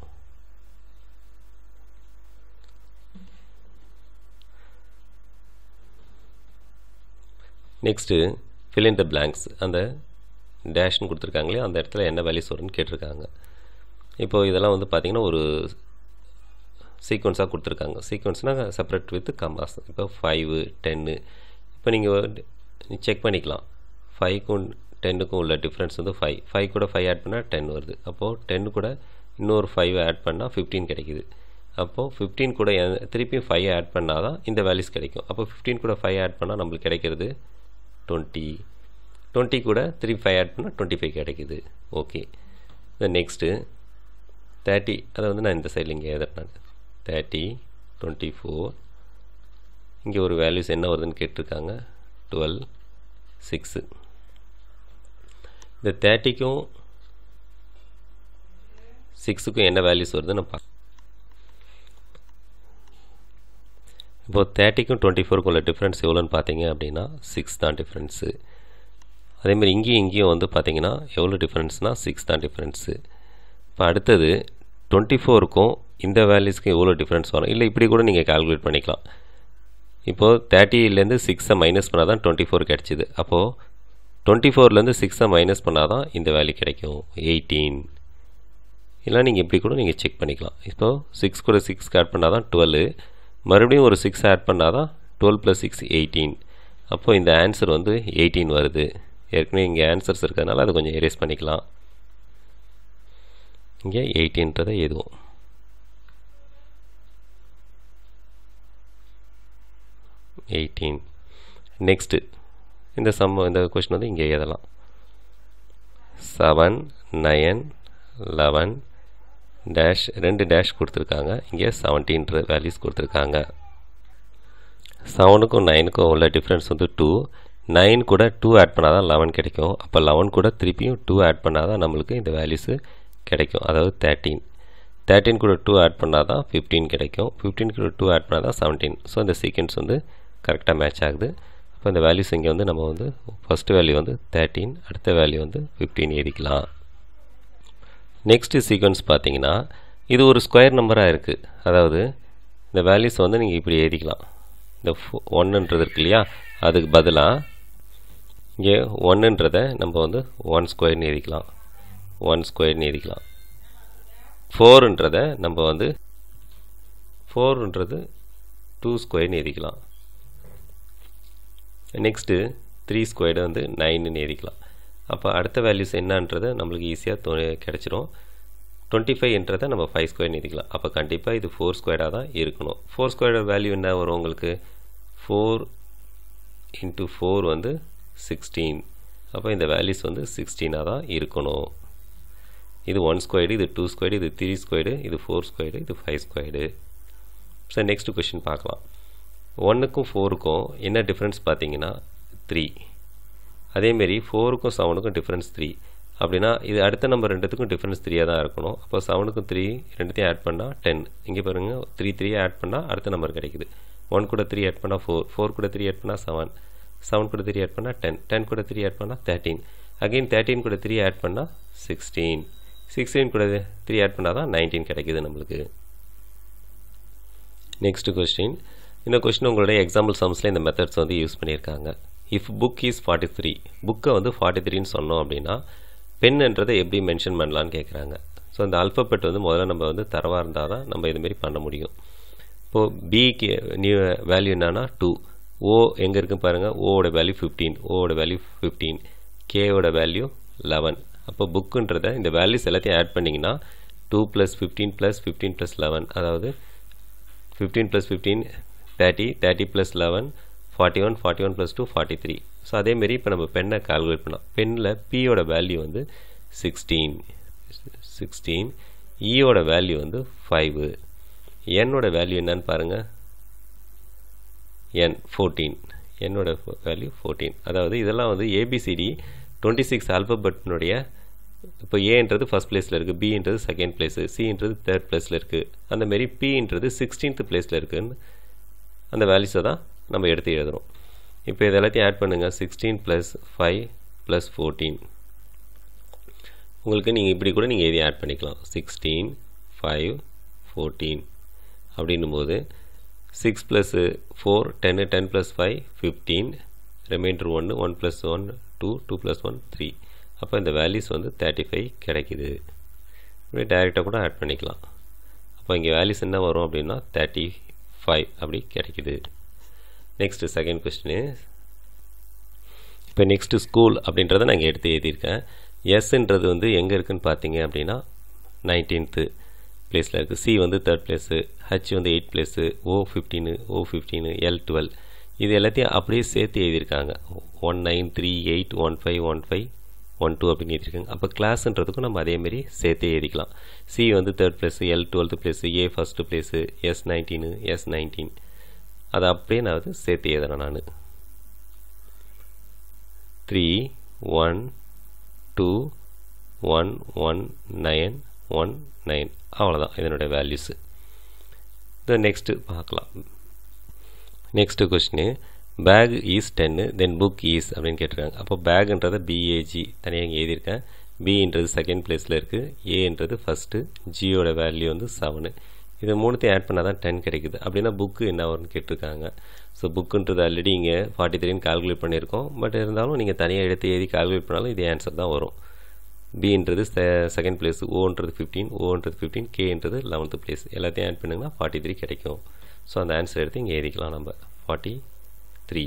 next fill in the blanks அந்த டேஷ்னு கொடுத்துருக்காங்களே அந்த இடத்துல என்ன வேல்யூஸ் வரும்னு கேட்டிருக்காங்க இப்போது இதெல்லாம் வந்து பார்த்திங்கன்னா ஒரு சீக்வன்ஸாக கொடுத்துருக்காங்க சீக்வன்ஸ்னால் செப்பரேட் வித் கமாஸ் இப்போ ஃபைவு டென்னு இப்போ நீங்கள் செக் பண்ணிக்கலாம் ஃபைவ்க்கும் டென்னுக்கும் உள்ள டிஃப்ரென்ஸ் வந்து ஃபைவ் ஃபைவ் கூட ஃபைவ் ஆட் பண்ணால் டென் வருது அப்போது டென்னு கூட இன்னொரு ஃபைவ் ஆட் பண்ணால் ஃபிஃப்டீன் கிடைக்குது அப்போது ஃபிஃப்டீன் கூட எ- திருப்பியும் ஃபைவ் ஆட் பண்ணால் தான் இந்த வேல்யூஸ் கிடைக்கும் அப்போ ஃபிஃப்டீன் கூட ஃபைவ் ஆட் பண்ணால் நம்மளுக்கு கிடைக்கிறது டுவெண்ட்டி டுவெண்ட்டி கூட த்ரீ ஃபைவ் ஆட் பண்ணால் டுவெண்ட்டி ஃபைவ் கிடைக்குது ஓகே நெக்ஸ்ட்டு தேர்ட்டி அதை வந்து நான் இந்த சைடில் இங்கே எழுதுறேன் தேர்ட்டி டுவெண்ட்டி ஃபோர் இங்கே ஒரு வேல்யூஸ் என்ன வருதுன்னு கேட்டிருக்காங்க டுவெல் சிக்ஸு இந்த தேர்ட்டிக்கும் சிக்ஸுக்கும் என்ன வேல்யூஸ் வருதுன்னு பார்க்க இப்போ தேர்ட்டிக்கும் டுவெண்ட்டி ஃபோருக்கும் உள்ள டிஃப்ரென்ஸ் எவ்வளோன்னு பார்த்தீங்க அப்படின்னா சிக்ஸ் தான் டிஃப்ரென்ஸு அதேமாதிரி இங்கேயும் இங்கேயும் வந்து பார்த்தீங்கன்னா எவ்வளோ டிஃப்ரென்ஸ்னால் சிக்ஸ் தான் டிஃப்ரென்ஸு இப்போ அடுத்தது டுவெண்ட்டி ஃபோருக்கும் இந்த வேல்யூஸ்க்கும் எவ்வளோ டிஃப்ரென்ஸ் வரும் இல்லை இப்படி கூட நீங்கள் கால்குலேட் பண்ணிக்கலாம் இப்போது தேர்ட்டிலேருந்து சிக்ஸை மைனஸ் பண்ணால் தான் டுவெண்ட்டி ஃபோர் கிடச்சிது அப்போது டுவெண்ட்டி ஃபோர்லேருந்து சிக்ஸை மைனஸ் பண்ணால் தான் இந்த வேல்யூ கிடைக்கும் எயிட்டீன் இல்லை நீங்கள் இப்படி கூட நீங்கள் செக் பண்ணிக்கலாம் இப்போது சிக்ஸ் கூட சிக்ஸ் ஆட் பண்ணால் தான் டுவெல் மறுபடியும் ஒரு சிக்ஸ் ஆட் பண்ணால் தான் டுவெல் ப்ளஸ் சிக்ஸ் எயிட்டீன் அப்போது இந்த ஆன்சர் வந்து எயிட்டீன் வருது ஏற்கனவே இங்கே ஆன்சர்ஸ் இருக்கிறதுனால அதை கொஞ்சம் எரேஸ் பண்ணிக்கலாம் இங்கே எயிட்டீன்றதை எதுவும் எயிட்டீன் நெக்ஸ்ட்டு இந்த சம் இந்த கொஷின் வந்து இங்கே எழுதலாம் செவன் நயன் லெவன் டேஷ் ரெண்டு டேஷ் கொடுத்துருக்காங்க இங்கே செவன்டீன்ற வேல்யூஸ் கொடுத்துருக்காங்க செவனுக்கும் நைனுக்கும் உள்ள டிஃப்ரென்ஸ் வந்து டூ நைன் கூட டூ ஆட் பண்ணால் தான் லெவன் கிடைக்கும் அப்போ லெவன் கூட திருப்பியும் டூ ஆட் பண்ணால் தான் நம்மளுக்கு இந்த வேல்யூஸு கிடைக்கும் அதாவது தேர்ட்டீன் தேர்ட்டீன் கூட டூ ஆட் பண்ணால் தான் ஃபிஃப்டீன் கிடைக்கும் ஃபிஃப்டீன் கூட டூ ஆட் பண்ணால் தான் செவன்டீன் ஸோ இந்த சீக்வன்ஸ் வந்து கரெக்டாக மேட்ச் ஆகுது அப்போ இந்த வேல்யூஸ் இங்கே வந்து நம்ம வந்து ஃபஸ்ட்டு வேல்யூ வந்து தேர்ட்டீன் அடுத்த வேல்யூ வந்து ஃபிஃப்டீன் எழுதிக்கலாம் நெக்ஸ்ட்டு சீக்வன்ஸ் பார்த்தீங்கன்னா இது ஒரு ஸ்கொயர் நம்பராக இருக்குது அதாவது இந்த வேல்யூஸ் வந்து நீங்கள் இப்படி எழுதிக்கலாம் இந்த ஒன்றுன்றது இருக்கு இல்லையா அதுக்கு பதிலாக இங்கே ஒன்றுன்றதை நம்ம வந்து ஒன் ஸ்கொயர்னு எழுதிக்கலாம் ஒன் ஸ்கொயர்னு எழுதிக்கலாம் ஃபோருன்றதை நம்ம வந்து ஃபோருன்றது டூ ஸ்கொயர்னு எழுதிக்கலாம் நெக்ஸ்ட்டு த்ரீ ஸ்கொயர்டு வந்து நைன்னு எழுதிக்கலாம் அப்போ அடுத்த வேல்யூஸ் என்னன்றதை நம்மளுக்கு ஈஸியாக கிடச்சிரும் டுவெண்ட்டி ஃபைவ்ன்றதை நம்ம ஃபைவ் ஸ்கொயர்னு எழுதிக்கலாம் அப்போ கண்டிப்பாக இது ஃபோர் ஸ்கொயர்டாக தான் இருக்கணும் ஃபோர் ஸ்கொயர்டு வேல்யூ என்ன வரும் உங்களுக்கு ஃபோர் இன்ட்டு ஃபோர் வந்து சிக்ஸ்டீன் அப்போ இந்த வேல்யூஸ் வந்து சிக்ஸ்டீனாக தான் இருக்கணும் இது ஒன் ஸ்கொயர்டு இது டூ ஸ்கொயர்டு இது த்ரீ ஸ்கொயர்டு இது ஃபோர் ஸ்கொயர்டு இது five squared sir next question பார்க்கலாம் ஒன்றுக்கும் ஃபோருக்கும் என்ன டிஃப்ரென்ஸ் பார்த்தீங்கன்னா த்ரீ அதேமாரி ஃபோருக்கும் செவனுக்கும் டிஃப்ரென்ஸ் த்ரீ அப்படின்னா இது அடுத்த நம்பர் ரெண்டுத்துக்கும் டிஃப்ரென்ஸ் த்ரீயாக தான் இருக்கணும் அப்போ செவனுக்கும் த்ரீ ரெண்டுத்தையும் ஆட் பண்ணால் டென் இங்கே பாருங்கள் த்ரீ த்ரீ ஆட் பண்ணால் அடுத்த நம்பர் கிடைக்குது ஒன் கூட த்ரீ ஆட் பண்ணால் ஃபோர் ஃபோர் கூட த்ரீ ஆட் பண்ணால் செவன் செவன் கூட த்ரீ ஆட் பண்ணால் டென் டென் கூட த்ரீ ஆட் பண்ணால் தேர்ட்டீன் அகெயின் தேர்ட்டீன் கூட த்ரீ ஆட் பண்ணால் சிக்ஸ்டீன் சிக்ஸ்டீன் கூட த்ரீ ஆட் பண்ணால் தான் நைன்டீன் கிடைக்குது நம்மளுக்கு நெக்ஸ்ட் கொஸ்டின் இந்த கொஸ்டின் உங்களுடைய எக்ஸாம்பிள் சம்ஸில் இந்த மெத்தட்ஸ் வந்து யூஸ் பண்ணியிருக்காங்க if book is forty three புக்கை வந்து ஃபார்ட்டி த்ரீன்னு சொன்னோம் அப்படின்னா பென்ன்றதை எப்படி மென்ஷன் பண்ணலான்னு கேட்குறாங்க ஸோ இந்த அல்ஃபபெட் வந்து முதல்ல நம்ம வந்து தரவாக இருந்தால் தான் நம்ம இதுமாரி பண்ண முடியும் இப்போது பிக்கு நியூ வேல்யூ என்னன்னா டூ ஓ எங்கே இருக்குன்னு பாருங்கள் ஓவோட வேல்யூ ஃபிஃப்டீன் ஓவோட வேல்யூ ஃபிஃப்டீன் கேவோட வேல்யூ லெவன் அப்போ புக்குன்றத இந்த வேல்யூஸ் எல்லாத்தையும் ஆட் பண்ணிங்கன்னா two plus fifteen plus fifteen plus eleven அதாவது fifteen plus fifteen thirty thirty plus eleven forty one forty one plus two forty three so அதேமாரி இப்போ நம்ம பெண்ணை கால்குலேட் பண்ணலாம் பெண்ணில் பியோட வேல்யூ வந்து சிக்ஸ்டீன் சிக்ஸ்டீன் இயோட வேல்யூ வந்து ஃபைவு என்னோட வேல்யூ என்னன்னு பாருங்கள் என் ஃபோர்டீன் என்னோட வேல்யூ ஃபோர்டீன் அதாவது இதெல்லாம் வந்து ஏபிசிடி டுவெண்ட்டி சிக்ஸ் ஆல்பபெட்னுடைய இப்போ ஏன்றது ஃபஸ்ட் பிளேஸில் இருக்குது பின்றது செகண்ட் பிளேஸு சின்றது தேர்ட் பிளேஸில் இருக்குது அந்த மாரி பின்றது சிக்ஸ்டீன்த் பிளேஸில் இருக்குன்னு அந்த வேல்யூஸை தான் நம்ம எடுத்து எழுதுகிறோம் இப்போ இது எல்லாத்தையும் ஆட் பண்ணுங்கள் sixteen plus five plus fourteen உங்களுக்கு நீங்கள் இப்படி கூட நீங்கள் எதையும் ஆட் பண்ணிக்கலாம் சிக்ஸ்டீன் ஃபைவ் ஃபோர்டீன் அப்படின்னும் போது six plus four ten ten plus five fifteen remainder ஒன்று one plus one two two plus one three அப்போ இந்த வேல்யூஸ் வந்து தேர்ட்டி ஃபைவ் கிடைக்குது இப்படி டைரெக்டாக கூட ஆட் பண்ணிக்கலாம் அப்போ இங்கே வேல்யூஸ் என்ன வரும் அப்படின்னா தேர்ட்டி ஃபைவ் அப்படி கிடைக்குது நெக்ஸ்ட்டு செகண்ட் கொஸ்டின் இப்போ நெக்ஸ்ட்டு ஸ்கூல் அப்படின்றத நான் இங்கே எடுத்து எழுதியிருக்கேன் எஸ்ன்றது வந்து எங்கே இருக்குதுன்னு பார்த்தீங்க அப்படின்னா நைன்டீன்த்து பிளேஸில் இருக்குது சி வந்து தேர்ட் பிளேஸு ஹச் வந்து eight place O fifteen O fifteen L twelve இது எல்லாத்தையும் அப்படியே சேர்த்து எழுதியிருக்காங்க one nine three eight one five one five one two அப்படின்னு எழுதியிருக்காங்க அப்போ கிளாஸ்ன்றதுக்கும் நம்ம அதேமாரி சேர்த்தே எழுதிக்கலாம் சி வந்து third place L twelfth place A first place S nineteen S nineteen அதை அப்படியே நான் வந்து சேர்த்து எழுதுறேன் நான் three one two one one nine one nine அவ்வளோதான் இதனுடைய வேல்யூஸு இந்த நெக்ஸ்ட்டு பார்க்கலாம் next question pack is ten then book is அப்படின்னு கேட்டிருக்காங்க அப்போ பேக்குன்றதை பிஏஜி தனியாக இங்கே எழுதியிருக்கேன் பின்றது செகண்ட் பிளேஸில் இருக்குது ஏன்றது ஃபஸ்ட்டு ஜியோட வேல்யூ வந்து செவனு இது மூணுத்தையும் ஆட் பண்ணால் தான் டென் கிடைக்குது அப்படின்னா புக்கு என்ன வரும்னு கேட்டிருக்காங்க ஸோ புக்குன்றது ஆல்ரெடி இங்கே ஃபார்ட்டி த்ரீன்னு கால்குலேட் பண்ணியிருக்கோம் பட் இருந்தாலும் நீங்கள் தனியாக எடுத்து எழுதி கால்குலேட் பண்ணாலும் இதே ஆன்சர் தான் வரும் பின்றது செகண்ட் பிளேஸ் ஓன்றது ஃபிஃப்டீன் ஓன்றது ஃபிஃப்டீன் கேன்றது லெவன்த்து பிளேஸ் எல்லாத்தையும் ஆட் பண்ணிங்கன்னா ஃபார்ட்டி த்ரீ கிடைக்கும் ஸோ அந்த ஆன்சர் எடுத்து இங்கே எழுதிக்கலாம் நம்ம forty three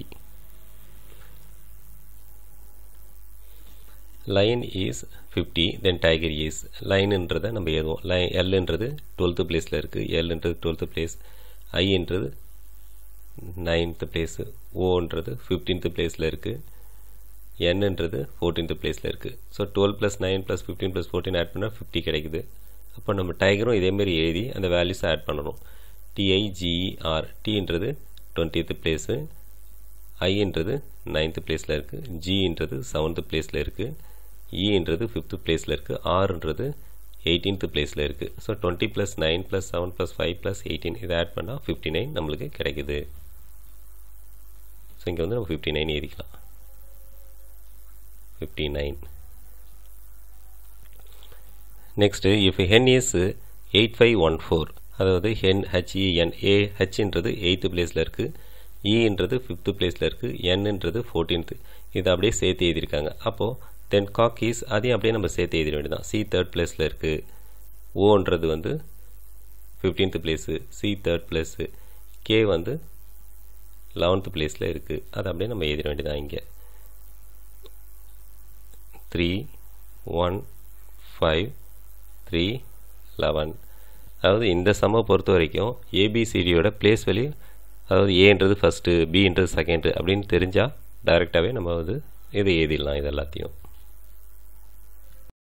line is fifty then tiger is லைனுன்றதை நம்ம எழுதுவோம் லைன் எல்ன்றது டுவெல்த்து பிளேஸில் இருக்குது எல்ன்றது டுவெல்த்து பிளேஸ் ஐன்றது நைன்த்து பிளேஸு ஓன்றது ஃபிஃப்டீன்த்து பிளேஸில் இருக்குது என்னன்றது ஃபோர்டீன்த்து பிளேஸில் இருக்குது so twelve plus nine plus fifteen plus fourteen add பண்ணால் ஃபிஃப்டி கிடைக்குது அப்போ நம்ம டைகரும் இதேமாரி எழுதி அந்த வேல்யூஸை ஆட் பண்ணணும் டிஐஜிஆர் டீன்றது டுவெண்ட்டித்து பிளேஸு ஐன்றது நைன்த்து பிளேஸில் இருக்குது ஜின்றது செவன்த்து பிளேஸில் இருக்குது இன்றது ஃபிஃப்த்து பிளேஸில் இருக்குது ஆறுன்றது எயிட்டீன்த்து பிளேஸில் இருக்குது so twenty plus nine plus seven plus five plus eighteen இதை ஆட் பண்ணால் ஃபிஃப்டி நைன் நம்மளுக்கு கிடைக்குது ஸோ இங்கே வந்து நம்ம ஃபிஃப்டி நைன் எழுதிக்கலாம் fifty nine next if hen is eight five one four அதாவது ஹென் ஹெச்இஎன் ஏ ஹெச்ன்றது எயித்து பிளேஸில் இருக்குது இன்றது ஃபிஃப்த்து பிளேஸில் இருக்குது என்னன்றது ஃபோர்டீன்த்து இதை அப்படியே சேர்த்து எழுதியிருக்காங்க அப்போது தென் காக்கீஸ் அதையும் அப்படியே நம்ம சேர்த்து எழுதிட வேண்டியதான் சி தேர்ட் பிளேஸில் இருக்குது ஓன்றது வந்து fifteenth place C third place K வந்து லெவன்த்து பிளேஸில் இருக்குது அதை அப்படியே நம்ம எழுதிட வேண்டியதான் இங்கே three one five three eleven அதாவது இந்த சம்மை பொறுத்த வரைக்கும் ஏபிசிடியோட பிளேஸ் வேல்யூ அதாவது ஏன்றது ஃபஸ்ட்டு பின்றது செகண்டு அப்படின்னு தெரிஞ்சால் டைரெக்டாகவே நம்ம வந்து இதை எழுதிடலாம் இது எல்லாத்தையும்